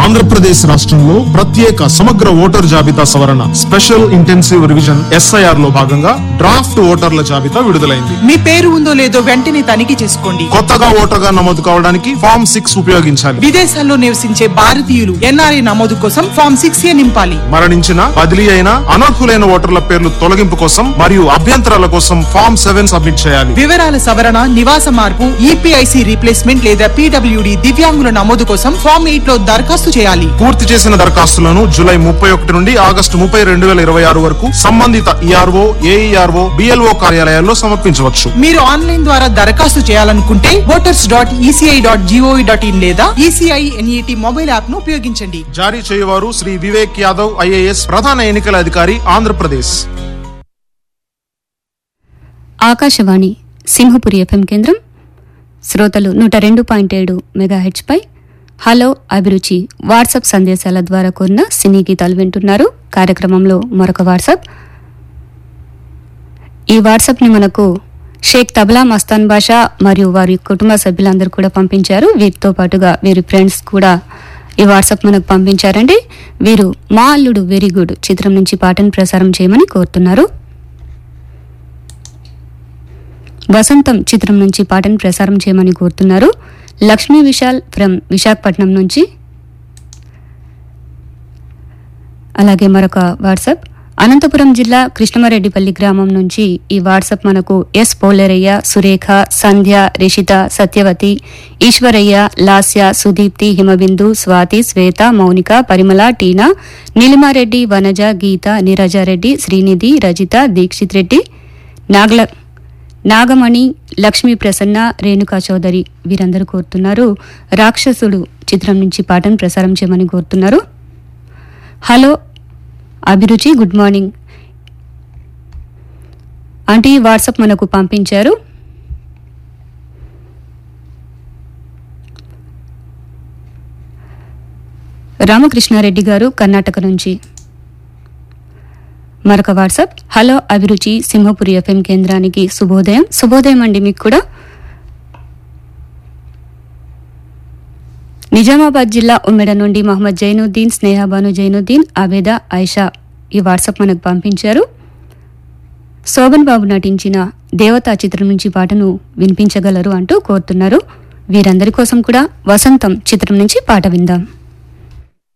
ఆంధ్రప్రదేశ్ రాష్ట్రంలో ప్రత్యేక సమగ్ర ఓటర్ జాబితా సవరణ స్పెషల్ ఇంటెన్సివ్ రివిజన్ ఎస్ఐఆర్ లో భాగంగా డ్రాఫ్ట్ ఓటర్ల జాబితా విడుదలైంది మీ పేరు ఉందో లేదో వెంటనే తనిఖీ చేసుకోండి కొత్తగా ఓటర్గా నమోదు కావడానికి ఫామ్ సిక్స్ ఉపయోగించాలి విదేశాల్లో నివసించే భారతీయులు ఎన్ఆర్ఐ నమోదు కోసం ఫామ్ సిక్స్ ఏ నింపాలి మరణించిన బదిలీ అయిన అనర్హులైన ఓటర్ల పేర్లు తొలగింపు కోసం మరియు అభ్యంతరాల కోసం ఫామ్ సెవెన్ సబ్మిట్ చేయాలి వివరాల సవరణ నివాస మార్పు ఈపీఐసి రీప్లేస్మెంట్ లేదా పీడబ్ల్యూడి దివ్యాంగుల నమోదు కోసం ఫామ్ ఎయిట్ లో దరఖాస్తు చేయాలి పూర్తి చేసిన దరఖాస్తులను జూలై ముప్పై ఒకటి నుండి ఆగస్టు ముప్పై రెండు వేల ఇరవై ఆరు వరకు సంబంధిత ఈఆర్ఓ ఏఈఆర్ఓ బిఎల్ఓ కార్యాలయాల్లో సమర్పించవచ్చు మీరు ఆన్లైన్ ద్వారా దరఖాస్తు చేయాలనుకుంటే voters dot ECI dot GOV dot in లేదా ఈసీఐ ఎన్ఈటి మొబైల్ యాప్ ను ఉపయోగించండి జారీ చేయవారు శ్రీ వివేక్ యాదవ్ ఐఏఎస్ ప్రధాన ఎన్నికల అధికారి ఆంధ్రప్రదేశ్ ఆకాశవాణి సింహపురి ఎఫ్ఎం కేంద్రం శ్రోతలు నూట రెండు పాయింట్ ఏడు మెగాహెచ్పై హలో అభిరుచి వాట్సాప్ సందేశాల ద్వారా కోరిన సినీ గీతాలు వింటున్నారు కార్యక్రమంలో మరొక వాట్సాప్ ఈ వాట్సాప్ని మనకు షేక్ తబలా మస్తాన్ బాషా మరియు వారి కుటుంబ సభ్యులందరూ కూడా పంపించారు వీరితో పాటుగా వీరి ఫ్రెండ్స్ కూడా ఈ వాట్సాప్ మనకు పంపించారండి వీరు మా అల్లుడు వెరీ గుడ్ చిత్రం నుంచి పాటను ప్రసారం చేయమని కోరుతున్నారు వసంతం చిత్రం నుంచి పాటను ప్రసారం చేయమని కోరుతున్నారు లక్ష్మీ విశాల్ ఫ్రమ్ విశాఖపట్నం నుంచి అలాగే మరొక వాట్సాప్ అనంతపురం జిల్లా కృష్ణమారెడ్డిపల్లి గ్రామం నుంచి ఈ వాట్సాప్ మనకు ఎస్ పోలేరయ్య సురేఖ సంధ్య రిషిత సత్యవతి ఈశ్వరయ్య లాస్య సుదీప్తి హిమబిందు స్వాతి శ్వేత మౌనిక పరిమళ టీనా నీలిమారెడ్డి వనజ గీత నీరజారెడ్డి శ్రీనిధి రజిత దీక్షిత్ రెడ్డి నాగల నాగమణి లక్ష్మీ ప్రసన్న రేణుకా చౌదరి వీరందరూ కోరుతున్నారు రాక్షసుడు చిత్రం నుంచి పాటను ప్రసారం చేయమని కోరుతున్నారు హలో అభిరుచి గుడ్ మార్నింగ్ ఆంటీ వాట్సాప్ మనకు పంపించారు రామకృష్ణారెడ్డి గారు కర్ణాటక నుంచి మరొక వాట్సాప్ హలో అభిరుచి సింహపురి ఎఫ్ఎం కేంద్రానికి శుభోదయం శుభోదయం అండి మీకు కూడా నిజామాబాద్ జిల్లా ఉమ్మెడ నుండి మహమ్మద్ జైనుద్దీన్ స్నేహబాను జైనుద్దీన్ ఆబేద ఐషా ఈ వాట్సాప్ మనకు పంపించారు శోభన్ బాబు నటించిన దేవతా చిత్రం నుంచి పాటను వినిపించగలరు అంటూ కోరుతున్నారు వీరందరి కోసం కూడా వసంతం చిత్రం నుంచి పాట విందాం